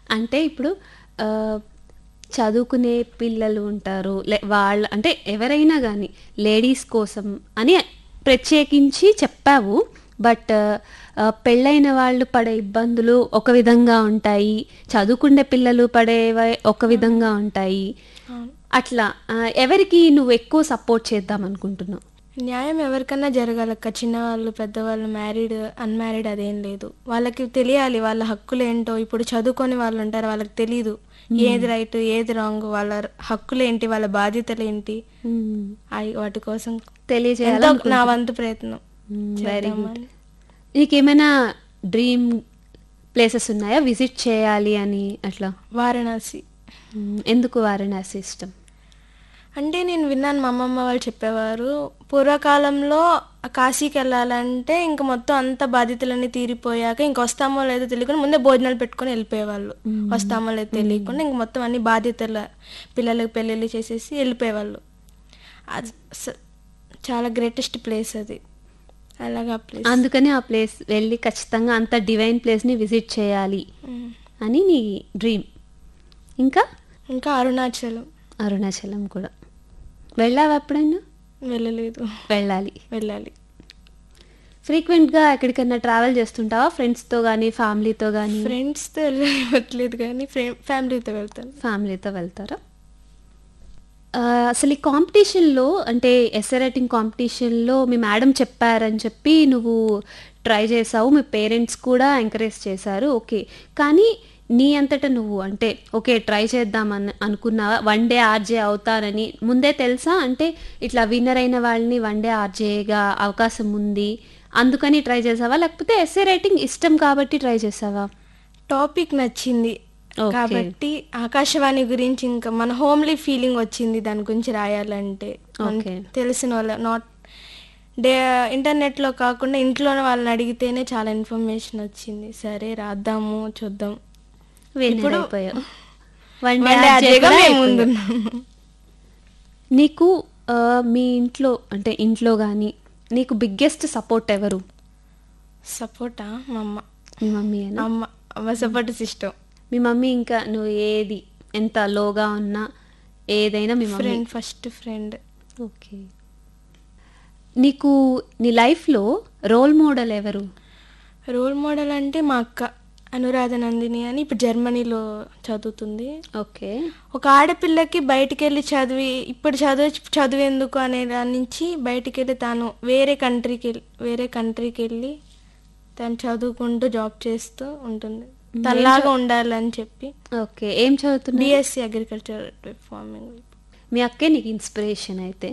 అంటే ఇప్పుడు ఆ, చదువుకునే పిల్లలు ఉంటారు లే వాళ్ళ అంటే ఎవరైనా కానీ లేడీస్ కోసం అని ప్రత్యేకించి చెప్పావు బట్ ఆ, పెళ్ళైన వాళ్ళు పడే ఇబ్బందులు ఒక విధంగా ఉంటాయి చదువుకునే పిల్లలు పడేవి ఒక విధంగా ఉంటాయి అవును. అట్లా ఆ, ఎవరికి నువ్వు ఎక్కువ సపోర్ట్ చేద్దాం అనుకుంటున్నావు న్యాయం ఎవరికన్నా జరగాలక్క చిన్నవాళ్ళు పెద్దవాళ్ళు మ్యారీడ్ అన్మ్యారీడ్ అదేం లేదు వాళ్ళకి తెలియాలి వాళ్ళ హక్కులు ఏంటో ఇప్పుడు చదువుకొని వాళ్ళు ఉంటారు వాళ్ళకి తెలియదు ఏది రైట్ ఏది రాంగ్ వాళ్ళ హక్కులు ఏంటి వాళ్ళ బాధ్యతలు ఏంటి అయి వాటి కోసం ఎంతో తెలియజేయాలి నా వంతు ప్రయత్నం వెరీ గుడ్ చేద్దామని. నీకేమైనా డ్రీమ్ ప్లేసెస్ ఉన్నాయా విజిట్ చేయాలి అని అట్లా వారణాసి మ్మ్. ఎందుకు వారణాసి ఇష్టం అంటే నేను విన్నాను మా అమ్మమ్మ వాళ్ళు చెప్పేవారు పూర్వకాలంలో కాశీకి వెళ్ళాలంటే ఇంక మొత్తం అంత బాధ్యతలన్నీ తీరిపోయాక ఇంక వస్తామో లేదో తెలియకుండా ముందే భోజనాలు పెట్టుకొని వెళ్ళిపోయేవాళ్ళు వస్తామో లేదో తెలియకుండా ఇంక మొత్తం అన్ని బాధ్యతల పిల్లలకి పెళ్ళిళ్ళు చేసేసి వెళ్ళిపోయేవాళ్ళు అది స- చాలా గ్రేటెస్ట్ ప్లేస్ అది అలాగా ప్లేస్ అందుకని ఆ ప్లేస్ వెళ్ళి ఖచ్చితంగా అంత డివైన్ ప్లేస్ని విజిట్ చేయాలి అని నీ డ్రీమ్ ఇంకా ఇంకా అరుణాచలం అరుణాచలం కూడా వెళ్ళావా ఎప్పుడైనా వెళ్ళలేదు వెళ్ళాలి వెళ్ళాలి ఫ్రీక్వెంట్గా ఎక్కడికైనా ట్రావెల్ చేస్తుంటావా ఫ్రెండ్స్తో కానీ ఫ్యామిలీతో కానీ ఫ్రెండ్స్తో వెళ్ళలేదు కానీ ఫ్యామిలీతో వెళ్తాను ఫ్యామిలీతో వెళ్తారా ఆ, అసలు ఈ కాంపిటీషన్లో అంటే ఎస్ఏ రైటింగ్ కాంపిటీషన్లో మీ మేడం చెప్పారని చెప్పి నువ్వు ట్రై చేసావు మీ పేరెంట్స్ కూడా ఎంకరేజ్ చేశారు ఓకే కానీ నీ అంతటా నువ్వు అంటే ఓకే ట్రై చేద్దామని అనుకున్నావా వన్ డే ఆర్జే అవుతానని ముందే తెలుసా అంటే ఇట్లా విన్నర్ అయిన వాళ్ళని వన్ డే ఆర్జేగా అవకాశం ఉంది అందుకని ట్రై చేసావా లేకపోతే ఎస్ఏ రైటింగ్ ఇష్టం కాబట్టి ట్రై చేసావా టాపిక్ నచ్చింది Okay. కాబట్టి ఆకాశవాణి గురించి ఇంకా మన హోమ్లీ ఫీలింగ్ వచ్చింది దాని గురించి రాయాలంటే మన Okay. తెలిసిన వాళ్ళ నాట్ డే ఇంటర్నెట్లో కాకుండా ఇంట్లోనే వాళ్ళని అడిగితేనే చాలా ఇన్ఫర్మేషన్ వచ్చింది సరే రాద్దాము చూద్దాం విన్నర్ ఇప్పుడు అయిపోయావు వన్ One day ఆర్జేగా మేము ముందున్నాము. నీకు ఆ, మీ ఇంట్లో అంటే ఇంట్లో కానీ నీకు బిగ్గెస్ట్ సపోర్ట్ ఎవరు సపోర్టా మా అమ్మ మీ మమ్మీ అయినా అమ్మ అమ్మ సపోర్ట్ సిస్టమ్ మీ మమ్మీ ఇంకా నువ్వు ఏది ఎంత లోగా ఉన్నా ఏదైనా మీ mummy friend first friend okay నీకు నీ లైఫ్లో రోల్ మోడల్ ఎవరు రోల్ మోడల్ అంటే మా అక్క అనురాధ నందిని అని ఇప్పుడు జర్మనీలో చదువుతుంది ఓకే ఒక ఆడపిల్లకి బయటికి వెళ్ళి చదివి ఇప్పుడు చదువు చదువు ఎందుకు అనే దాని నుంచి బయటికి వెళ్ళి తాను వేరే కంట్రీకి వెళ్ళి వేరే కంట్రీకి వెళ్ళి తను చదువుకుంటూ జాబ్ చేస్తూ ఉంటుంది తనలాగా ఉండాలని చెప్పి ఓకే ఏం చదువుతున్నా బిఎస్సి అగ్రికల్చర్ ఫార్మింగ్ మీ అక్కే నీకు ఇన్స్పిరేషన్ అయితే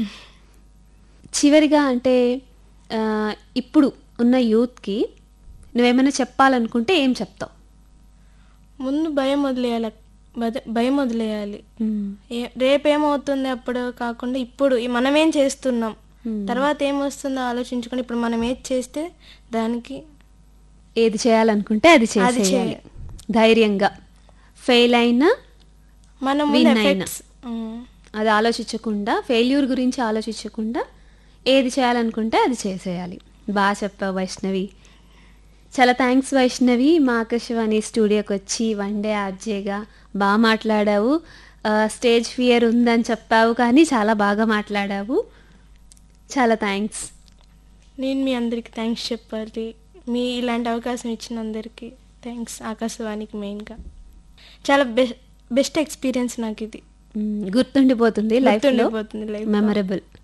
చివరిగా అంటే ఆ, ఇప్పుడు ఉన్న యూత్కి నువ్వేమైనా చెప్పాలనుకుంటే ఏం చెప్తావు ముందు భయం వదిలేయాలి బద- భయం వదిలేయాలి ఏ- రేపేమవుతుంది అప్పుడు కాకుండా ఇప్పుడు ఈ మనమేం చేస్తున్నాం తర్వాత ఏమొస్తుందో ఆలోచించుకొని ఇప్పుడు మనం ఏది చేస్తే దానికి ఏది చేయాలనుకుంటే అది అది చేసేయాలి చేయాలి. ధైర్యంగా ఫెయిల్ అయినా మనం Win ముందు అయినా. effects, ఉమ్, అది ఆలోచించకుండా ఫెయిల్యూర్ గురించి ఆలోచించకుండా ఏది చేయాలనుకుంటే అది చేసేయాలి బాగా చెప్పావు వైష్ణవి చాలా థ్యాంక్స్ వైష్ణవి మా ఆకాశవాణి స్టూడియోకి వచ్చి వన్ డే ఆర్జేగా బాగా మాట్లాడావు ఆ, స్టేజ్ ఫియర్ ఉందని చెప్పావు కానీ చాలా బాగా మాట్లాడావు చాలా థ్యాంక్స్ నేను మీ అందరికి థ్యాంక్స్ చెప్పాలి మీ ఇలాంటి అవకాశం ఇచ్చిన అందరికీ థ్యాంక్స్ ఆకాశవాణికి మెయిన్గా చాలా బెస్ట్ బెస్ట్ ఎక్స్పీరియన్స్ నాకు ఇది గుర్తుండిపోతుంది లైఫ్లో గుర్తుండిపోతుంది life లో. మెమరబుల్